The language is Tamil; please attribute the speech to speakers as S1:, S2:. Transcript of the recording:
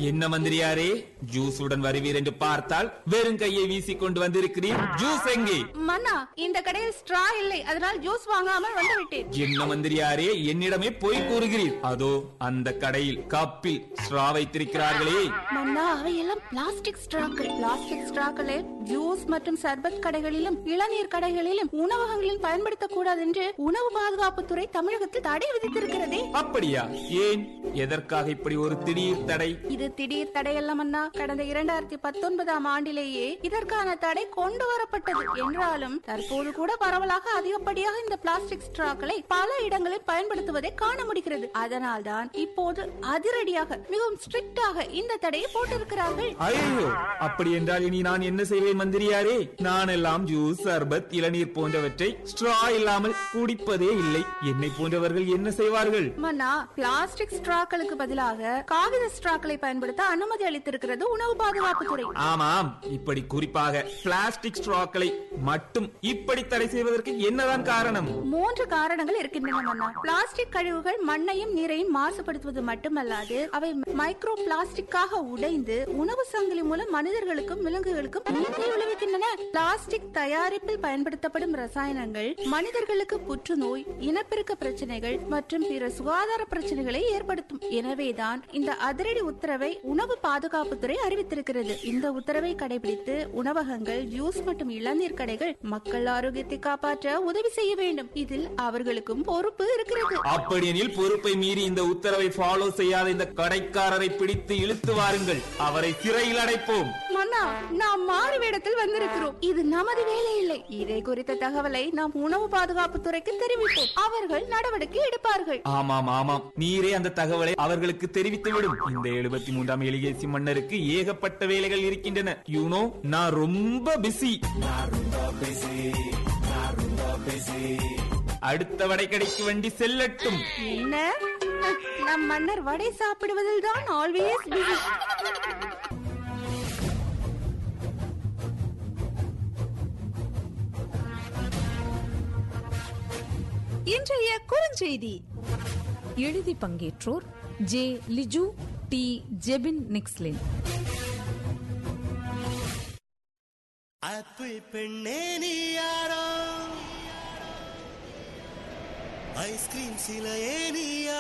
S1: என்ன மந்திரியாரே ஜூஸுடன் வருவீர் என்று பார்த்தால் வெறும் கையை வீசிக் கொண்டு வந்திருக்கிறீர் ஜூஸ் எங்கே
S2: மன்னா இந்த கடையில் ஸ்ட்ரா இல்லை அதனால் ஜூஸ் வாங்காமல் வந்து விட்டேன்
S1: என்ன மந்திரியாரே என்னிடமே பொய் கூறுகிறீர் அதோ அந்த கடையில் கப்பில் ஸ்ட்ரா வைத்திருக்கிறார்களே
S2: மன்னா அவையெல்லாம் பிளாஸ்டிக் ஸ்ட்ராக்கள் பிளாஸ்டிக் ஸ்ட்ராக்களை ஜூஸ் மற்றும் சர்பத் கடைகளிலும் இளநீர் கடைகளிலும் உணவகங்களில் பயன்படுத்தக்கூடாது என்று உணவு பாதுகாப்புத்துறை தமிழகத்தில் தடை விதித்திருக்கிறதே
S1: அப்படியா ஏன் எதற்காக இப்படி ஒரு திடீர் தடை
S2: இது திடீர் தடையல்ல மன்னா கடந்த இரண்டாயிரத்தி பத்தொன்பதாம் ஆண்டிலேயே இதற்கான தடை கொண்டு வரப்பட்டது என்றாலும் தற்போது கூட பரவலாக அதிகப்படியாக இந்த பிளாஸ்டிக் ஸ்ட்ராக்களை பல இடங்களில் பயன்படுத்துவதை காண முடிகிறது அதனால்தான் இப்போது அதிரடியாக மிகவும் ஸ்ட்ரிக்டாக இந்த தடையை போட்டிருக்கிறார்கள்
S1: ஐயோ அப்படி என்றால் இனி நான் என்ன செய்வேன் மந்திரியாரே நான் எல்லாம் ஜூஸ் சர்பத் இளநீர் போன்றவற்றை ஸ்ட்ரா இல்லாமல் குடிப்பதே இல்லை என்னை போன்றவர்கள் என்ன செய்வார்கள்
S2: மன்னா பிளாஸ்டிக் ஸ்ட்ராக்களுக்கு பதிலாக காகித ஸ்ட்ராக்களை பயன்படுத்த அனுமதி அளித்திருக்கிறது உணவு பாதுகாப்புத்துறை
S1: ஆமாம் இப்படி குறிப்பாக பிளாஸ்டிக் ஸ்ட்ராக்களை மட்டும் இப்படி தடை செய்வதற்கு என்னதான் காரணம்
S2: மூன்று காரணங்கள் இருக்கின்றன மன்னா பிளாஸ்டிக் கழிவுகள் மண்ணையும் நீரையும் மாசுபடுத்துவது மட்டுமல்லாது அவை மைக்ரோ பிளாஸ்டிக்காக உடைந்து உணவு சங்கிலி மூலம் மனிதர்களுக்கும் விலங்குகளுக்கும் தீங்கை விளைவிக்கின்றன பிளாஸ்டிக் தயாரிப்பில் பயன்படுத்தப்படும் ரசாயனங்கள் மனிதர்களுக்கு புற்றுநோய் இனப்பெருக்க பிரச்சனைகள் மற்றும் பிற சுகாதார பிரச்சனைகளை ஏற்படுத்தும் எனவேதான் இந்த அதிரடி உத்தரவை உணவு பாதுகாப்புத்துறை அறிவித்திருக்கிறது இந்த உத்தரவை கடைபிடித்து உணவகங்கள் ஜூஸ் மற்றும் இளநீர் கடைகள் மக்கள் ஆரோக்கியத்தை காப்பாற்ற உதவி செய்ய வேண்டும் இதில் அவர்களுக்கும் பொறுப்பு இருக்கிறது
S1: அப்படியெனில் பொறுப்பை மீறி இந்த உத்தரவை ஃபாலோ செய்யாத இந்த கடைக்காரரை பிடித்து இழுத்து வாருங்கள் அவரை சிறையில் அடைப்போம்
S2: மன்னா நாம் மாறு வேடத்தில் வந்திருக்கிறோம் இது நமது வேலை இல்லை இதை குறித்த தகவலை நாம் உணவு பாதுகாப்பு துறைக்கு தெரிவிப்போம் அவர்கள் நடவடிக்கை எடுப்பார்கள்
S1: ஆமாம் ஆமாம் நீரே அந்த தகவலை அவர்களுக்கு தெரிவித்து விடும் இந்த எழுபத்தி மூன்றாம் எலிகேசி மன்னருக்கு ஏகப்பட்ட வேலைகள் இருக்கின்றன யூனோ நான் ரொம்ப பிஸி அடுத்த வடைக்கடைக்கு வண்டி செல்லட்டும்
S2: என்ன நம் மன்னர் வடை சாப்பிடுவதில் தான் ஆல்வேஸ் பிஸி
S3: இன்றைய குறுஞ்செய்தி எழுதி பங்கேற்றோர் ஜே லிஜு டி ஜெபின் நிக்ஸ்லின்
S4: அப்பு பெண்ணே நீ யாரோ ஐஸ்கிரீம் சிலையே நீ